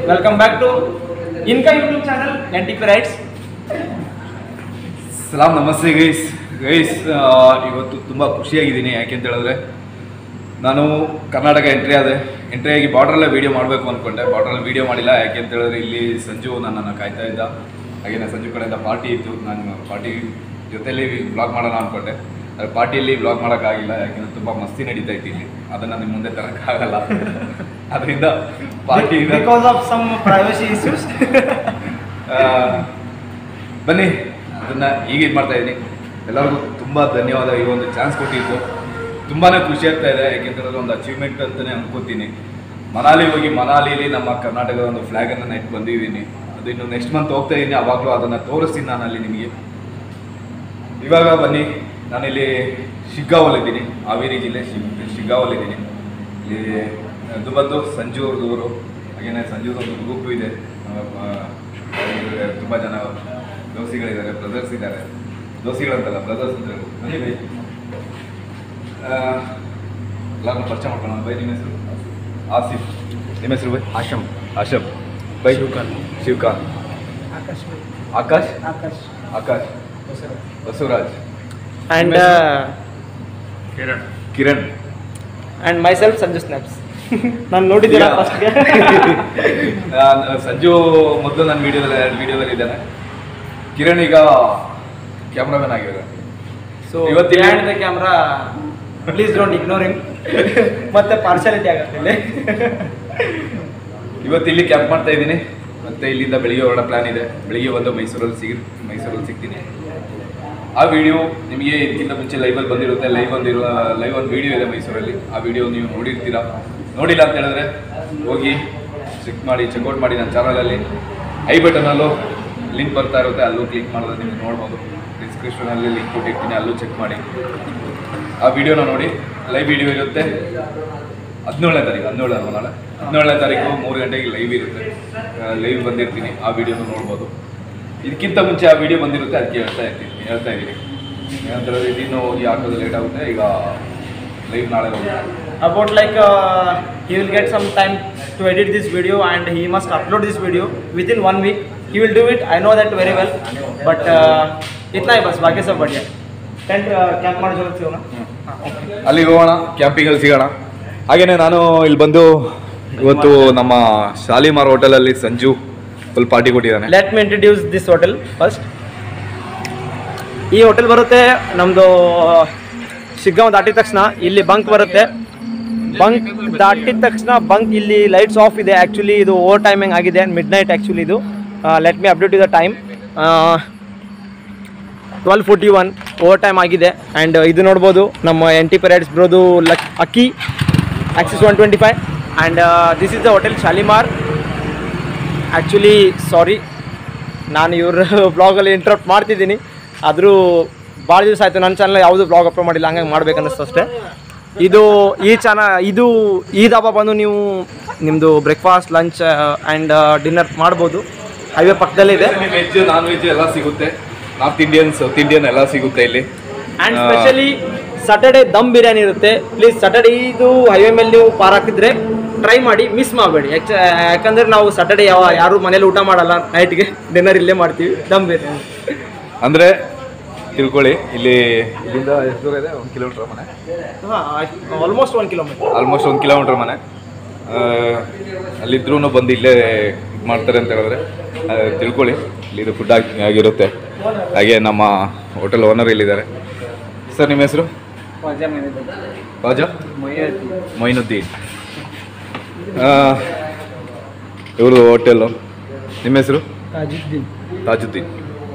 Welcome back to ಇನ್ಕಾ YouTube channel N T P rides ಸಲಾಮ್ ನಮಸ್ತೆ ಗೈಸ್ ಗೈಸ್ ಇವತ್ತು ತುಂಬ ಖುಷಿಯಾಗಿದ್ದೀನಿ ಯಾಕೆ ಅಂತ ಹೇಳಿದ್ರೆ ನಾನು ಕರ್ನಾಟಕ ಎಂಟ್ರಿ ಆದೆ ಎಂಟ್ರಿ ಆಗಿ ಬಾರ್ಡ್ರಲ್ಲೇ ವೀಡಿಯೋ ಮಾಡಬೇಕು ಅಂದ್ಕೊಂಡೆ ಬಾರ್ಡ್ರಲ್ಲಿ ವೀಡಿಯೋ ಮಾಡಿಲ್ಲ ಯಾಕೆ ಅಂತ ಹೇಳಿದ್ರೆ ಇಲ್ಲಿ ಸಂಜು ನನ್ನನ್ನು ಕಾಯ್ತಾ ಇದ್ದ ಹಾಗೆ ನಾನು ಸಂಜು ಕಡೆಯಿಂದ ಪಾರ್ಟಿ ಇತ್ತು ನಾನು ಪಾರ್ಟಿ ಜೊತೆಲಿ ಬ್ಲಾಗ್ ಮಾಡೋಣ ಅಂದ್ಕೊಂಡೆ ಆದರೆ ಪಾರ್ಟಿಯಲ್ಲಿ ಬ್ಲಾಗ್ ಮಾಡೋಕ್ಕಾಗಿಲ್ಲ ಯಾಕೆಂದ್ರೆ ತುಂಬ ಮಸ್ತಿ ನಡೀತಾ ಇತ್ತು ಇಲ್ಲಿ ಅದನ್ನು ನಿಮ್ಮ ಮುಂದೆ ತರೋಕ್ಕಾಗಲ್ಲ ಅದರಿಂದ party because of some privacy issues ಆ, ಬನ್ನಿ ಅದನ್ನ ಈಗ ಇದು ಮಾಡ್ತಾ ಇದ್ದೀನಿ ಎಲ್ಲರಿಗೂ ತುಂಬ ಧನ್ಯವಾದ ಈ ಒಂದು ಚಾನ್ಸ್ ಕೊಟ್ಟಿದ್ದು ತುಂಬಾ ಖುಷಿ ಆಗ್ತಾ ಇದೆ ಯಾಕೆಂತಂದ್ರೆ ಒಂದು ಅಚೀವ್ಮೆಂಟ್ ಅಂತಲೇ ಅನ್ಕೋತೀನಿ ಮನಾಲಿ ಹೋಗಿ ಮನಾಲಿಲಿ ನಮ್ಮ ಕರ್ನಾಟಕದ ಒಂದು ಫ್ಲ್ಯಾಗನ್ನು ನೆಟ್ ಬಂದಿದ್ದೀನಿ ಅದು ಇನ್ನು ನೆಕ್ಸ್ಟ್ ಮಂತ್ ಹೋಗ್ತಾ ಇದ್ದೀನಿ ಅವಾಗಲೂ ಅದನ್ನು ತೋರಿಸ್ತೀನಿ ನಾನು ಅಲ್ಲಿ ನಿಮಗೆ ಇವಾಗ ಬನ್ನಿ ನಾನಿಲ್ಲಿ ಶಿಗ್ಗಾವಲ್ಲಿದ್ದೀನಿ ಹಾವೇರಿ ಜಿಲ್ಲೆ ಶಿಗ್ ಶಿಗ್ಗಾವಲ್ಲಿದ್ದೀನಿ ಇಲ್ಲಿ ಅದು ಬಂದು ಸಂಜು ಅವ್ರದ್ದು ಊರು ಹಾಗೇನೆ ಸಂಜುದೊಂದು ಗ್ರೂಪು ಇದೆ ತುಂಬ ಜನ ದೋಸಿಗಳಿದ್ದಾರೆ ಬ್ರದರ್ಸ್ ಇದ್ದಾರೆ ದೋಸಿಗಳಂತಲ್ಲ ಬ್ರದರ್ಸ್ ಅಂತ ಹೇಳಿ ಬನ್ನಿ ಬೈ ಎಲ್ಲರನ್ನ ಪರಿಚಯ ಮಾಡ್ಕೊಳ್ಳೋಣ ಬೈ ನಿಮ್ಮ ಹೆಸರು ಆಸಿಫ್ ನಿಮ್ಮ ಹೆಸರು ಬೈ ಆಶಮ್ ಆಶಮ್ ಬೈ Shivakanth Shivakanth Akash Akash Akash Akash Basavaraj and Kiran and myself Sanju snaps ನಾನು ನೋಡಿದ್ದೀರಾ Yeah. ಫಸ್ಟ್ಗೆ ನಾನ್- ಸಂಜು ಮೊದಲು ನನ್ನ ವಿಡಿಯೋದಲ್ಲಿ ಎರಡು ವಿಡಿಯೋದಲ್ಲಿ ಇದ್ದಾನೆ ಕಿರಣ್ ಈಗ ಕ್ಯಾಮ್ರಾಮನ್ ಆಗಿದ್ದಾರೆ ಸೊ ಇವತ್ತು ಇಲ್ಲಿ- behind the camera please don't ignore him ಮತ್ತೆ ಪಾರ್ಶಾಲಿಟಿ ಆಗತ್ತೆ ಇಲ್ಲಿ ಇವತ್ತು ಇಲ್ಲಿ ಕ್ಯಾಂಪ್ ಮಾಡ್ತಾ ಇದ್ದೀನಿ ಮತ್ತೆ ಇಲ್ಲಿಂದ ಬೆಳಿಗ್ಗೆ ಹೊರಡೋ ಪ್ಲಾನ್ ಇದೆ ಬೆಳಿಗ್ಗೆ ಬಂದು ಮೈಸೂರಲ್ಲಿ ಸಿಗಿ ಮೈಸೂರಲ್ಲಿ ಸಿಗ್ತೀನಿ ಆ ವಿಡಿಯೋ ನಿಮಗೆ ಇದಕ್ಕಿಂತ ಮುಂಚೆ ಲೈವಲ್ಲಿ ಬಂದಿರುತ್ತೆ ಲೈವ್ ಒಂದಿರುವ ಲೈವ್ ಒಂದು ವಿಡಿಯೋ ಇದೆ ಮೈಸೂರಲ್ಲಿ ಆ ವಿಡಿಯೋ ನೀವು ನೋಡಿರ್ತೀರಾ ನೋಡಿಲ್ಲ ಅಂತ ಹೇಳಿದ್ರೆ ಹೋಗಿ ಚೆಕ್ ಮಾಡಿ ಚೆಕ್ಔಟ್ ಮಾಡಿ ನನ್ನ ಚಾನಲಲ್ಲಿ ಐ ಬಟನಲ್ಲೂ ಲಿಂಕ್ ಬರ್ತಾ ಇರುತ್ತೆ ಅಲ್ಲೂ ಕ್ಲಿಕ್ ಮಾಡಿದ್ರೆ ನೀವು ನೋಡ್ಬೋದು ಡಿಸ್ಕ್ರಿಪ್ಷನಲ್ಲಿ ಲಿಂಕ್ ಕೊಟ್ಟಿರ್ತೀನಿ ಅಲ್ಲೂ ಚೆಕ್ ಮಾಡಿ ಆ ವಿಡಿಯೋನ ನೋಡಿ ಲೈವ್ ವಿಡಿಯೋ ಇರುತ್ತೆ ಹದಿನೇಳನೇ ತಾರೀಕು ಹದಿನೇಳು ಅಲ್ವಾ ನಾಳೆ ಹದಿನೇಳನೇ ತಾರೀಕು ಮೂರು ಗಂಟೆಗೆ ಲೈವ್ ಇರುತ್ತೆ ಲೈವ್ ಬಂದಿರ್ತೀನಿ ಆ ವಿಡಿಯೋನ ನೋಡ್ಬೋದು ಇದಕ್ಕಿಂತ ಮುಂಚೆ ಆ ವಿಡಿಯೋ ಬಂದಿರುತ್ತೆ ಅದಕ್ಕೆ ಹೇಳ್ತಾ ಇರ್ತೀನಿ ಹೇಳ್ತಾ ಇದ್ದೀನಿ ಏನಂತಾರೆ ಇದಿನ್ನೂ ಹೋಗಿ ಹಾಕೋದು ಲೇಟ್ ಆಗುತ್ತೆ ಈಗ ಲೈವ್ ನಾಳೆ ಹೋಗುತ್ತೆ about like uh, he will get some time to edit this video and he must upload this video within one week he will do it i know that very well but uh, इतना ही बस बाकी सब बढ़िया tent camp ಮಾಡಿ ಜೋರ್ ಸಿಗೋಣ ಅಲ್ಲಿಗೆ ಹೋಗೋಣ ಕ್ಯಾಂಪಿಂಗಲ್ಲಿ ಸಿಗೋಣ ಹಾಗೆಯೇ ನಾನು ಇಲ್ಲಿ ಬಂದು ಇವತ್ತು ನಮ್ಮ ಶಾಲಿಮಾರ್ ಹೋಟೆಲಲ್ಲಿ ಸಂಜು ಫುಲ್ ಪಾರ್ಟಿ ಕೊಟ್ಟಿದ್ದಾನೆ let me introduce this hotel first ಈ ಹೋಟೆಲ್ ಬರುತ್ತೆ ನಮ್ಮದು ಶಿಗ್ಗಾಂವ್ ದಾಟಿದ ತಕ್ಷಣ ಇಲ್ಲಿ ಬಂಕ್ ಬರುತ್ತೆ ಬಂಕ್ ದಾಟಿದ ತಕ್ಷಣ ಬಂಕ್ ಇಲ್ಲಿ ಲೈಟ್ಸ್ ಆಫ್ ಇದೆ ಆ್ಯಕ್ಚುಲಿ ಇದು ಓವರ್ ಟೈಮಿಂಗ್ ಆಗಿದೆ ಮಿಡ್ ನೈಟ್ ಆ್ಯಕ್ಚುಲಿ ಇದು let me update the time twelve forty one over time ಆಗಿದೆ ಆ್ಯಂಡ್ ಇದು ನೋಡ್ಬೋದು ನಮ್ಮ ಎನ್ ಟಿ ಪೆರೈಡ್ಸ್ ಬ್ರೋದು ಲಕ್ ಅಕ್ಕಿ axis one twenty five and this is the hotel Shalimar actually sorry ನಾನು ಇವ್ರ ಬ್ಲಾಗಲ್ಲಿ ಇಂಟ್ರಪ್ಟ್ ಮಾಡ್ತಿದ್ದೀನಿ ಆದರೂ ಭಾಳ ದಿವಸ ಆಯಿತು ನನ್ನ ಚಾನಲ್ ಯಾವುದು ಬ್ಲಾಗ್ ಅಪ್ಲೋಡ್ ಮಾಡಿಲ್ಲ ಹಂಗಾಗಿ ಮಾಡ್ಬೇಕು ಅನ್ನಿಸ್ತು ಅಷ್ಟೇ ಇದು ಈ ಚಾನ ಇದು ಈ ದಾಬಾ ಬಂದು ನೀವು ನಿಮ್ಮದು ಬ್ರೇಕ್ಫಾಸ್ಟ್ ಲಂಚ್ ಆ್ಯಂಡ್ ಡಿನ್ನರ್ ಮಾಡ್ಬೋದು ಹೈವೇ ಪಕ್ಕದಲ್ಲೇ ಇದೆ ವೆಜ್ ನಾನ್ ವೆಜ್ ಎಲ್ಲ ಸಿಗುತ್ತೆ ನಾರ್ತ್ ಇಂಡಿಯನ್ ಸೌತ್ ಇಂಡಿಯನ್ ಎಲ್ಲ ಸಿಗುತ್ತೆ ಇಲ್ಲಿ ಆ್ಯಂಡ್ ಆ, ಸ್ಪೆಷಲಿ ಸಟರ್ಡೆ ದಮ್ ಬಿರಿಯಾನಿ ಇರುತ್ತೆ ಪ್ಲೀಸ್ ಸಟರ್ಡೆ ಇದು ಹೈವೇ ಮೇಲೆ ನೀವು ಪಾರ್ ಹಾಕಿದ್ರೆ ಟ್ರೈ ಮಾಡಿ ಮಿಸ್ ಮಾಡಬೇಡಿ ಯಾಕಂದ್ರೆ ನಾವು ಸಟರ್ಡೆ ಯಾವ ಯಾರು ಮನೇಲಿ ಊಟ ಮಾಡಲ್ಲ ನೈಟ್ಗೆ ಡಿನ್ನರ್ ಇಲ್ಲೇ ಮಾಡ್ತೀವಿ ದಮ್ ಬಿರಿಯಾನಿ ಅಂದ್ರೆ ತಿಳ್ಕೊಳ್ಳಿ ಇಲ್ಲಿ ಇಲ್ಲಿಂದ ಎಷ್ಟು ದೂರ ಇದೆ ಒಂದು ಕಿಲೋಮೀಟರ್ ಮನೆ ಹಾಂ ಆಲ್ಮೋಸ್ಟ್ ಒನ್ ಕಿಲೋಮೀಟರ್ ಆಲ್ಮೋಸ್ಟ್ ಒಂದು ಕಿಲೋಮೀಟರ್ ಮನೆ ಆ, ಅಲ್ಲಿದ್ರೂ ಬಂದು ಇಲ್ಲೇ ಇದು ಮಾಡ್ತಾರೆ ಅಂತ ಹೇಳಿದ್ರೆ ಆ, ತಿಳ್ಕೊಳ್ಳಿ ಇಲ್ಲಿ ಫುಡ್ ಆಗಿ ಆಗಿರುತ್ತೆ ಹಾಗೆ ನಮ್ಮ ಹೋಟೆಲ್ ಓನರ್ ಇಲ್ಲಿದ್ದಾರೆ ಸರ್ ನಿಮ್ಮ ಹೆಸರು ರಾಜಾ ಮೊಯ್ನುದ್ದೀನ್ ಇವರು ಹೋಟೆಲ್ಲು ನಿಮ್ಮ ಹೆಸರು ತಾಜುದ್ದೀನ್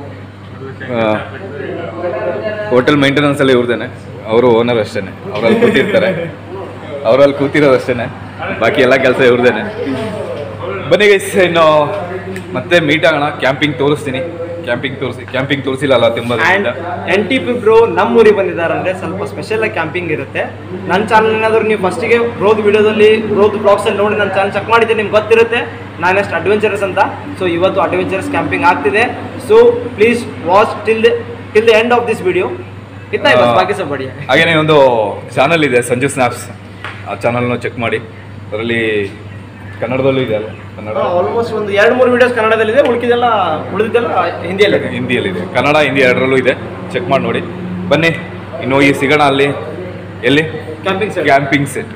ಹೋಟೆಲ್ ಮೇಂಟೆನೆನ್ಸ್ ಎಲ್ಲ ಇವ್ರದೇನೆ ಅವರು ಓನರ್ ಅಷ್ಟೇನೆ ಅವರಲ್ಲಿ ಕೂತಿರ್ತಾರೆ ಅವರಲ್ಲಿ ಕೂತಿರೋದು ಅಷ್ಟೇನೆ ಬಾಕಿ ಎಲ್ಲ ಕೆಲಸ ಇವ್ರದೇನೆ ಬನ್ನಿ ಗೈಸ್ ಇನ್ನು ಮತ್ತೆ ಮೀಟ್ ಆಗೋಣ ಕ್ಯಾಂಪಿಂಗ್ ತೋರಿಸ್ತೀನಿ ಕ್ಯಾಂಪಿಂಗ್ ತೋರಿಸಿ ಕ್ಯಾಂಪಿಂಗ್ ತೋರಿಸಿಲ್ಲ ಅಲ್ಲ ತುಂಬ ಆ್ಯಂಡ್ ದಿನದಿಂದ. ಎನ್ ಟಿ ಪಿ ಬ್ರೋ ನಮ್ಮ ಊರಿಗೆ ಬಂದಿದ್ದಾರೆ ಅಂದರೆ ಸ್ವಲ್ಪ ಸ್ಪೆಷಲ್ ಆಗಿ ಕ್ಯಾಂಪಿಂಗ್ ಇರುತ್ತೆ ನನ್ನ ಚಾನಲ್ ಏನಾದರೂ ನೀವು ಫಸ್ಟಿಗೆ ಬ್ರೋದ್ ವಿಡಿಯೋದಲ್ಲಿ ಬ್ರೋದ್ ಬ್ಲಾಗ್ಸಲ್ಲಿ ನೋಡಿ ನನ್ನ ಚಾನಲ್ ಚೆಕ್ ಮಾಡಿದ್ರೆ ನಿಮ್ಗೆ ಗೊತ್ತಿರುತ್ತೆ ನಾನೆಷ್ಟು ಅಡ್ವೆಂಚರಸ್ ಅಂತ ಸೊ ಇವತ್ತು ಅಡ್ವೆಂಚರಸ್ ಕ್ಯಾಂಪಿಂಗ್ ಆಗ್ತಿದೆ so please watch till the till the end of this video ಇತ್ತಾ ಆ, ಬಾಕಿ ಸಬ್ ಬಡಿಯಾ ಹಾಗೇನೆ ಒಂದು ಚಾನಲ್ ಇದೆ ಸಂಜು ಸ್ನ್ಯಾಪ್ಸ್ ಆ ಚಾನಲ್ನ ಚೆಕ್ ಮಾಡಿ ಅದರಲ್ಲಿ ಕನ್ನಡದಲ್ಲೂ ಇದೆ ಅಲ್ಲ ಕನ್ನಡ ಆಲ್ಮೋಸ್ಟ್ ಒಂದು ಎರಡು ಮೂರು ವಿಡಿಯೋಸ್ ಕನ್ನಡದಲ್ಲಿದೆ ಉಳಿದಿದ್ದೆಲ್ಲ ಉಳಿದಿದ್ದೆಲ್ಲ ಹಿಂದಿಯಲ್ಲಿದೆ ಹಿಂದಿಯಲ್ಲಿದೆ ಕನ್ನಡ ಹಿಂದಿ ಎರಡರಲ್ಲೂ ಇದೆ ಚೆಕ್ ಮಾಡಿ ನೋಡಿ ಬನ್ನಿ ಇನ್ನು ಹೋಗಿ ಸಿಗೋಣ ಅಲ್ಲಿ ಎಲ್ಲಿ camping sir camping set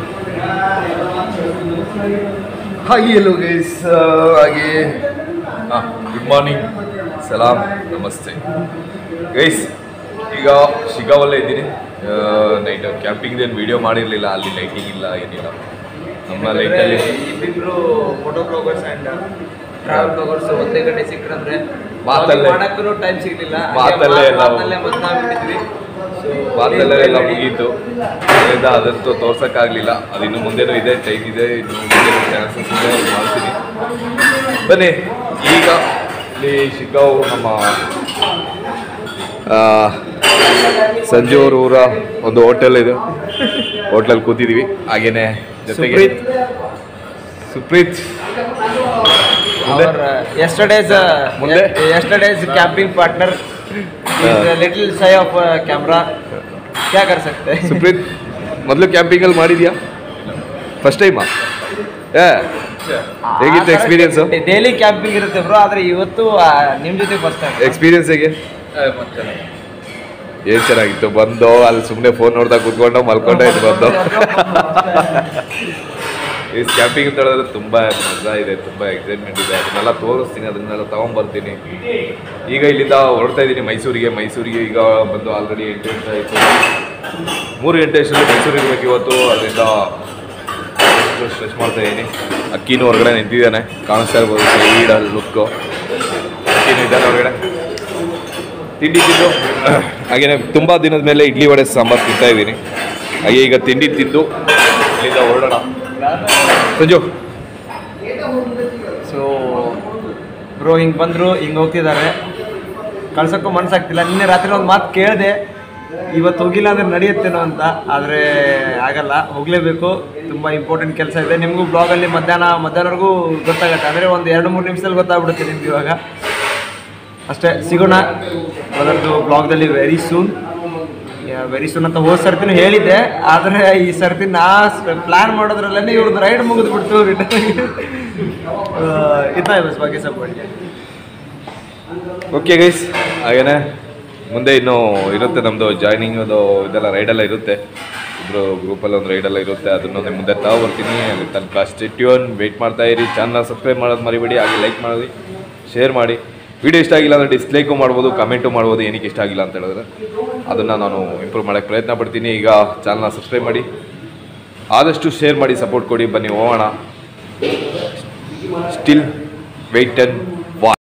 hi hello guys ಹಾಗೆ ಗುಡ್ ಮಾರ್ನಿಂಗ್ ಸಲಾಂ ನಮಸ್ತೆ ಗೈಸ್ ಈಗ ಶಿಗಾವಲ್ಲೇ ಇದ್ದೀನಿ ನೈಟ್ ಕ್ಯಾಂಪಿಂಗ್ ಏನು ವಿಡಿಯೋ ಮಾಡಿರಲಿಲ್ಲ ಅಲ್ಲಿ ಲೈಟಿಂಗ್ ಇಲ್ಲ ಏನಿಲ್ಲ ನಮ್ಮ ಲೈಟಲ್ಲಿ ಇಬ್ಬಿಬ್ರು photo bloggers and travel bloggers ಒಂದೇ ಕಡೆ ಸಿಕ್ಕಂದ್ರೆ ಮಾತಲ್ಲೇ- ಮಾಡಕ್ಕೂ ಟೈಮ್ ಸಿಗ್ಲಿಲ್ಲ ಮಾತಲ್ಲೇ ಎಲ್ಲ- ಮಾತಲ್ಲೇ ಮದ್ನಾಗ್ಬಿಟ್ಟಿದ್ವಿ ಮಾತಲ್ಲೇ ಎಲ್ಲ ಮುಗೀತು ಅದರಿಂದ ಅದಂತೂ ತೋರ್ಸೋಕ್ಕಾಗಲಿಲ್ಲ ಅದು ಇನ್ನು ಮುಂದೆನೂ ಇದೆ ಟೈಮ್ ಇದೆ ಇನ್ನು ಮುಂದೆ ಚಾನ್ಸಸ್ ಇದೆ ಅದ್ ಮಾಡ್ತೀನಿ ಬನ್ನಿ ಈಗ ಇಲ್ಲಿ ಶಿಗ್ಗಾಂವ್ ನಮ್ಮ ಆ, ಸಂಜು ಅವ್ರ ಊರ ಒಂದು ಹೋಟೆಲ್ ಇದು ಹೋಟ್ಲಲ್ಲಿ ಕೂತಿದ್ದೀವಿ ಹಾಗೇನೆ ಜೊತೆಗೆ ಸುಪ್ರೀತ್. ಸುಪ್ರೀತ್ ಮುಂದೆ? ಯಸ್ಟರ್ಡೇಸ್ ಮುಂದೆ? Yesterday's camping partner little shy of camera ಕ್ಯಾ ಕರ್ ಸಕ್ತೆ ಸುಪ್ರೀತ್ ಮೊದಲು ಕ್ಯಾಂಪಿಂಗಲ್ಲಿ ಮಾಡಿದ್ಯಾ ಫಸ್ಟ್ ಟೈಮಾ ಏ ಹೇಗಿತ್ತು ಎಕ್ಸ್ಪೀರಿಯನ್ಸ್ ಡೈಲಿ ಕ್ಯಾಂಪಿಂಗ್ ಇರುತ್ತೆ ಬ್ರೋ ಆದ್ರೆ ಇವತ್ತು ಆ, ನಿಮ್ ಜೊತೆ ಫಸ್ಟ್ ಟೈಮ್ ಎಕ್ಸ್ಪೀರಿಯನ್ಸ್ ಹೇಗೆ ಏನ್ ಚೆನ್ನಾಗಿತ್ತು ಬಂದು ಅಲ್ಲಿ ಸುಮ್ಮನೆ ಫೋನ್ ನೋಡ್ತಾ ಕುತ್ಕೊಂಡು ಮಲ್ಕೊಂಡ ಇದು ಬಂದು ಈ ಕ್ಯಾಂಪಿಂಗ್ ಅಂತ ಹೇಳಿದ್ರೆ ತುಂಬ ಮಜಾ ಇದೆ ತುಂಬ ಎಕ್ಸೈಟ್ಮೆಂಟ್ ಇದೆ ಅದನ್ನೆಲ್ಲ ತೋರಿಸ್ತೀನಿ ಅದನ್ನೆಲ್ಲ ತಗೊಂಬರ್ತೀನಿ ಈಗ ಇಲ್ಲಿಂದ ಹೊರಡ್ತಾ ಇದ್ದೀನಿ ಮೈಸೂರಿಗೆ ಮೈಸೂರಿಗೆ ಈಗ ಬಂದು ಆಲ್ರೆಡಿ ಎಂಟು ಗಂಟೆ ಆಯಿತು ಮೂರು ಗಂಟೆ ಅಷ್ಟರಲ್ಲಿ ಮೈಸೂರು ಇರಬೇಕು ಇವತ್ತು ಅದರಿಂದ ಸ್ಟ್ರೆಚ್ ಮಾಡ್ತಾ ಇದ್ದೀನಿ ಅಕ್ಕಿನೂ ಹೊರಗಡೆ ನಿಂತಿದ್ದಾನೆ ಕಾಣಿಸ್ತಾ ಇರ್ಬೋದು ಸೈಡಲ್ಲಿ ಲುಕ್ಕು ಅಕ್ಕಿನೂ ಇದ್ದಾನೆ ಹೊರಗಡೆ ತಿಂಡಿ ತಿಂದು ಹಾಗೇನೆ ತುಂಬ ದಿನದ ಮೇಲೆ ಇಡ್ಲಿ ವಡೆ ಸಾಂಬಾರು ತಿಂತಾ ಇದ್ದೀನಿ ಹಾಗೆ ಈಗ ತಿಂಡಿ ತಿಂದು ಇಲ್ಲಿಂದ ಹೊರಡೋಣ ಸಂಜು ಸೊ ಬ್ರೋ ಹಿಂಗೆ ಬಂದರು ಹಿಂಗೆ ಹೋಗ್ತಿದ್ದಾರೆ ಕಳ್ಸೋಕ್ಕೂ ಮನ್ಸಾಗ್ತಿಲ್ಲ ನಿನ್ನೆ ರಾತ್ರಿ ಒಂದು ಮಾತು ಕೇಳಿದೆ ಇವತ್ತು ಹೋಗಿಲ್ಲ ಅಂದ್ರೆ ನಡೆಯುತ್ತೇನೋ ಅಂತ ಆದರೆ ಆಗಲ್ಲ ಹೋಗಲೇಬೇಕು ತುಂಬ ಇಂಪಾರ್ಟೆಂಟ್ ಕೆಲಸ ಇದೆ ನಿಮಗೂ ಬ್ಲಾಗಲ್ಲಿ ಮಧ್ಯಾಹ್ನ ಮಧ್ಯಾಹ್ನವರೆಗೂ ಗೊತ್ತಾಗುತ್ತೆ ಅಂದರೆ ಒಂದು ಎರಡು ಮೂರು ನಿಮಿಷದಲ್ಲಿ ಗೊತ್ತಾಗ್ಬಿಡುತ್ತೆ ನಿಮ್ಗೆ ಇವಾಗ ಅಷ್ಟೇ ಸಿಗೋಣ ಅದರದ್ದು ಬ್ಲಾಗ್ದಲ್ಲಿ ವೆರಿ ಸೂನ್ ವೆರಿ ಸೂನ್ ಅಂತ ಹೋದ ಸರ್ತಿನೂ ಹೇಳಿದ್ದೆ ಆದರೆ ಈ ಸರ್ತಿ ನಾ ಪ್ಲ್ಯಾನ್ ಮಾಡೋದ್ರಲ್ಲೇ ಇವ್ರದ್ದು ರೈಡ್ ಮುಗಿದ್ಬಿಡ್ತು ರಿಟರ್ನ್ ಇತ್ತ ಬಸ್ ಬಾಕಿ ಸಬ್ ಬಡಿ ಓಕೆ ಗೈಸ್ ಹಾಗೇನೆ ಮುಂದೆ ಇನ್ನು ಇರುತ್ತೆ ನಮ್ಮದು ಜಾಯ್ನಿಂಗ್ ಅದು ಇದೆಲ್ಲ ರೈಡೆಲ್ಲ ಇರುತ್ತೆ ಇಬ್ಬರು ಗ್ರೂಪಲ್ಲಿ ಒಂದು ರೈಡೆಲ್ಲ ಇರುತ್ತೆ ಅದನ್ನು ನಿಮ್ಮ ಮುಂದೆ ತಗೊಬರ್ತೀನಿ ಅಲ್ಲಿ ತನಕ ಸ್ಟೆಟ್ಯೂನ್ ವೆಯ್ಟ್ ಮಾಡ್ತಾ ಇರಿ ಚಾನಲ್ ಸಬ್ಸ್ಕ್ರೈಬ್ ಮಾಡೋದು ಮರಿಬೇಡಿ ಹಾಗೆ ಲೈಕ್ ಮಾಡಿ ಶೇರ್ ಮಾಡಿ ವಿಡಿಯೋ ಇಷ್ಟ ಆಗಿಲ್ಲ ಅಂದರೆ ಡಿಸ್ಲೈಕು ಮಾಡ್ಬೋದು ಕಮೆಂಟು ಮಾಡ್ಬೋದು ಏನಕ್ಕೆ ಇಷ್ಟ ಆಗಿಲ್ಲ ಅಂತ ಹೇಳಿದ್ರೆ ಅದನ್ನು ನಾನು ಇಂಪ್ರೂವ್ ಮಾಡೋಕ್ಕೆ ಪ್ರಯತ್ನ ಪಡ್ತೀನಿ ಈಗ ಚಾನಲ್ನ ಸಬ್ಸ್ಕ್ರೈಬ್ ಮಾಡಿ ಆದಷ್ಟು ಶೇರ್ ಮಾಡಿ ಸಪೋರ್ಟ್ ಕೊಡಿ ಬನ್ನಿ ಹೋಗೋಣ ಸ್ಟಿಲ್ ವೆಯ್ಟ್ ಅಂಡ್ ವಾ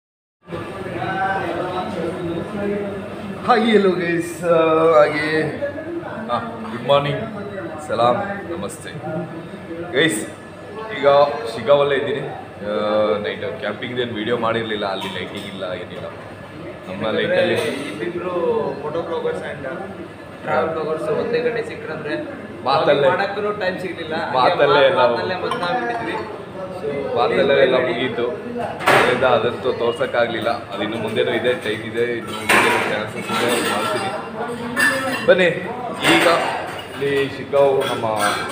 ಹಾಯ್ ಎಲ್ಲೋ ಗೈಸ್ ಹಾಗೆ ಗುಡ್ ಮಾರ್ನಿಂಗ್ ಸಲಾಂ ನಮಸ್ತೆ ಗೈಸ್ ಈಗ ಶಿಗಾವಲ್ಲೇ ಇದ್ದೀನಿ ನೈಟ್ ಕ್ಯಾಂಪಿಂಗ್ ಏನು ವಿಡಿಯೋ ಮಾಡಿರಲಿಲ್ಲ ಅಲ್ಲಿ ಲೈಟಿಂಗ್ ಇಲ್ಲ ಏನಿಲ್ಲ ನಮ್ಮ ಲೈಟಲ್ಲಿ ಇಬ್ಬಿಬ್ರು photo bloggers and travel bloggers ಒಂದೇ ಕಡೆ ಸಿಕ್ಕಂದ್ರೆ ಮಾತಲ್ಲೇ- ಮಾಡಕ್ಕೂ ಟೈಮ್ ಸಿಗ್ಲಿಲ್ಲ ಮಾತಲ್ಲೇ ಎಲ್ಲ- ಮಾತಲ್ಲೇ ಮದ್ನಾಗ್ಬಿಟ್ಟಿದ್ವಿ ಮಾತಲ್ಲೇ ಎಲ್ಲ ಮುಗೀತು ಅದರಿಂದ ಅದಂತೂ ತೋರ್ಸೋಕ್ಕಾಗಲಿಲ್ಲ ಅದು ಇನ್ನು ಮುಂದೆನೂ ಇದೆ ಟೈಮ್ ಇದೆ ಇನ್ನು ಮುಂದೆ ಚಾನ್ಸಸ್ ಇದೆ ಅದ್ ಮಾಡ್ತೀನಿ ಬನ್ನಿ ಈಗ ಇಲ್ಲಿ ಶಿಗ್ಗಾಂವ್ ನಮ್ಮ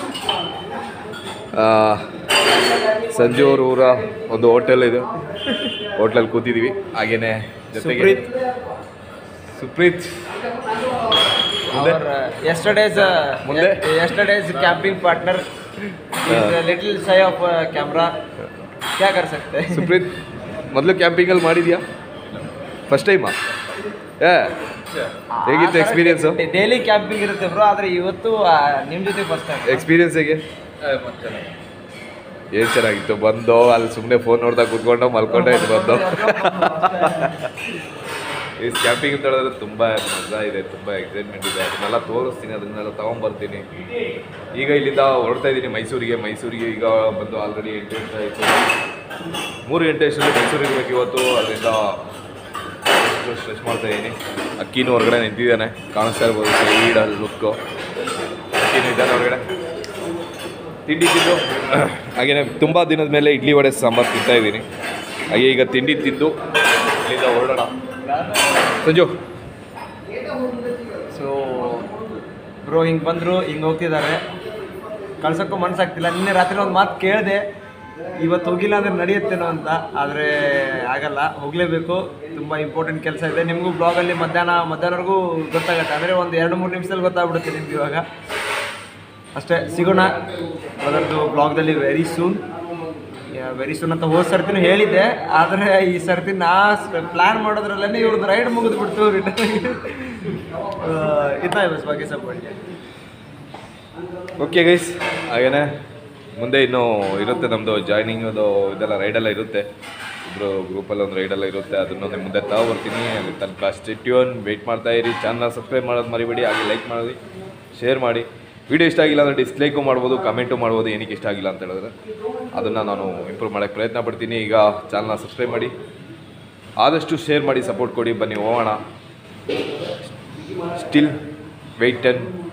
ಆ, ಸಂಜು ಅವ್ರ ಊರ ಒಂದು ಹೋಟೆಲ್ ಇದು ಹೋಟ್ಲಲ್ಲಿ ಕೂತಿದ್ದೀವಿ ಹಾಗೇನೆ ಜೊತೆಗೆ ಸುಪ್ರೀತ್. ಸುಪ್ರೀತ್ ಮುಂದೆ? ಯಸ್ಟರ್ಡೇಸ್ ಮುಂದೆ? Yesterday's camping partner little shy of camera ಕ್ಯಾ ಕರ್ ಸಕ್ತೆ ಸುಪ್ರೀತ್ ಮೊದಲು ಕ್ಯಾಂಪಿಂಗಲ್ಲಿ ಮಾಡಿದ್ಯಾ ಫಸ್ಟ್ ಟೈಮಾ ಏ ಹೇಗಿತ್ತು ಎಕ್ಸ್ಪೀರಿಯನ್ಸ್ ಡೈಲಿ ಕ್ಯಾಂಪಿಂಗ್ ಇರುತ್ತೆ ಬ್ರೋ ಆದ್ರೆ ಇವತ್ತು ಆ, ನಿಮ್ ಜೊತೆ ಫಸ್ಟ್ ಟೈಮ್ ಎಕ್ಸ್ಪೀರಿಯನ್ಸ್ ಹೇಗೆ ಏನ್ ಚೆನ್ನಾಗಿತ್ತು ಬಂದು ಅಲ್ಲಿ ಸುಮ್ಮನೆ ಫೋನ್ ನೋಡ್ತಾ ಕುತ್ಕೊಂಡು ಮಲ್ಕೊಂಡ ಇದು ಬಂದು ಈ ಕ್ಯಾಂಪಿಂಗ್ ಅಂತ ಹೇಳಿದ್ರೆ ತುಂಬ ಮಜಾ ಇದೆ ತುಂಬ ಎಕ್ಸೈಟ್ಮೆಂಟ್ ಇದೆ ಅದನ್ನೆಲ್ಲ ತೋರಿಸ್ತೀನಿ ಅದನ್ನೆಲ್ಲ ತಗೊಂಬರ್ತೀನಿ ಈಗ ಇಲ್ಲಿಂದ ಹೊರಡ್ತಾ ಇದ್ದೀನಿ ಮೈಸೂರಿಗೆ ಮೈಸೂರಿಗೆ ಈಗ ಬಂದು ಆಲ್ರೆಡಿ ಎಂಟು ಗಂಟೆ ಆಯಿತು ಮೂರು ಗಂಟೆ ಅಷ್ಟರಲ್ಲಿ ಮೈಸೂರು ಇರಬೇಕು ಇವತ್ತು ಅದರಿಂದ ಸ್ಟ್ರೆಚ್ ಮಾಡ್ತಾ ಇದ್ದೀನಿ ಅಕ್ಕಿನೂ ಹೊರಗಡೆ ನಿಂತಿದ್ದಾನೆ ಕಾಣಿಸ್ತಾ ಇರ್ಬೋದು ಸೈಡಲ್ಲಿ ಲುಕ್ಕು ಅಕ್ಕಿನೂ ಇದ್ದಾನೆ ಹೊರಗಡೆ ತಿಂಡಿ ತಿಂದು ಹಾಗೇನೆ ತುಂಬ ದಿನದ ಮೇಲೆ ಇಡ್ಲಿ ವಡೆ ಸಾಂಬಾರು ತಿಂತಾ ಇದ್ದೀನಿ ಹಾಗೆ ಈಗ ತಿಂಡಿ ತಿಂದು ಇಲ್ಲಿಂದ ಹೊರಡೋಣ ಸಂಜು ಸೊ ಬ್ರೋ ಹಿಂಗೆ ಬಂದರು ಹಿಂಗೆ ಹೋಗ್ತಿದ್ದಾರೆ ಕಳ್ಸೋಕ್ಕೂ ಮನ್ಸಾಗ್ತಿಲ್ಲ ನಿನ್ನೆ ರಾತ್ರಿ ಒಂದು ಮಾತು ಕೇಳಿದೆ ಇವತ್ತು ಹೋಗಿಲ್ಲ ಅಂದ್ರೆ ನಡೆಯುತ್ತೇನೋ ಅಂತ ಆದರೆ ಆಗಲ್ಲ ಹೋಗಲೇಬೇಕು ತುಂಬ ಇಂಪಾರ್ಟೆಂಟ್ ಕೆಲಸ ಇದೆ ನಿಮಗೂ ಬ್ಲಾಗಲ್ಲಿ ಮಧ್ಯಾಹ್ನ ಮಧ್ಯಾಹ್ನವರೆಗೂ ಗೊತ್ತಾಗುತ್ತೆ ಅಂದರೆ ಒಂದು ಎರಡು ಮೂರು ನಿಮಿಷದಲ್ಲಿ ಗೊತ್ತಾಗ್ಬಿಡುತ್ತೆ ನಿಮ್ಗೆ ಇವಾಗ ಅಷ್ಟೇ ಸಿಗೋಣ ಅದರದ್ದು ಬ್ಲಾಗ್ದಲ್ಲಿ ವೆರಿ ಸೂನ್ ವೆರಿ ಸೂನ್ ಅಂತ ಹೋದ ಸರ್ತಿನೂ ಹೇಳಿದ್ದೆ ಆದರೆ ಈ ಸರ್ತಿ ನಾ ಪ್ಲ್ಯಾನ್ ಮಾಡೋದ್ರಲ್ಲೇ ಇವ್ರದ್ದು ರೈಡ್ ಮುಗಿದ್ಬಿಡ್ತು ರಿಟರ್ನ್ ಇತ್ತ ಬಸ್ ಬಾಕಿ ಸಬ್ ಬಡ್ಡಿ ಓಕೆ ಗೈಸ್ ಹಾಗೇನೆ ಮುಂದೆ ಇನ್ನೂ ಇರುತ್ತೆ ನಮ್ಮದು ಜಾಯ್ನಿಂಗ್ ಅದು ಇದೆಲ್ಲ ರೈಡೆಲ್ಲ ಇರುತ್ತೆ ಇಬ್ಬರು ಗ್ರೂಪಲ್ಲಿ ಒಂದು ರೈಡೆಲ್ಲ ಇರುತ್ತೆ ಅದನ್ನು ನಿಮ್ಮ ಮುಂದೆ ತಾವು ಬರ್ತೀನಿ ಅಲ್ಲಿ ತನಕ ಸ್ಟೆಟ್ಯೂನ್ ವೆಯ್ಟ್ ಮಾಡ್ತಾ ಇರಿ ಚಾನಲ್ ಸಬ್ಸ್ಕ್ರೈಬ್ ಮಾಡೋದು ಮರಿಬೇಡಿ ಹಾಗೆ ಲೈಕ್ ಮಾಡಿ ಶೇರ್ ಮಾಡಿ ವಿಡಿಯೋ ಇಷ್ಟ ಆಗಿಲ್ಲ ಅಂದರೆ ಡಿಸ್ಲೈಕು ಮಾಡ್ಬೋದು ಕಮೆಂಟು ಮಾಡ್ಬೋದು ಏನಕ್ಕೆ ಇಷ್ಟ ಆಗಿಲ್ಲ ಅಂತ ಹೇಳಿದ್ರೆ ಅದನ್ನು ನಾನು ಇಂಪ್ರೂವ್ ಮಾಡೋಕ್ಕೆ ಪ್ರಯತ್ನ ಪಡ್ತೀನಿ ಈಗ ಚಾನಲ್ನ ಸಬ್ಸ್ಕ್ರೈಬ್ ಮಾಡಿ ಆದಷ್ಟು ಶೇರ್ ಮಾಡಿ ಸಪೋರ್ಟ್ ಕೊಡಿ ಬನ್ನಿ ಹೋಗೋಣ ಸ್ಟಿಲ್ ವೆಯ್ಟ್ ಟೆನ್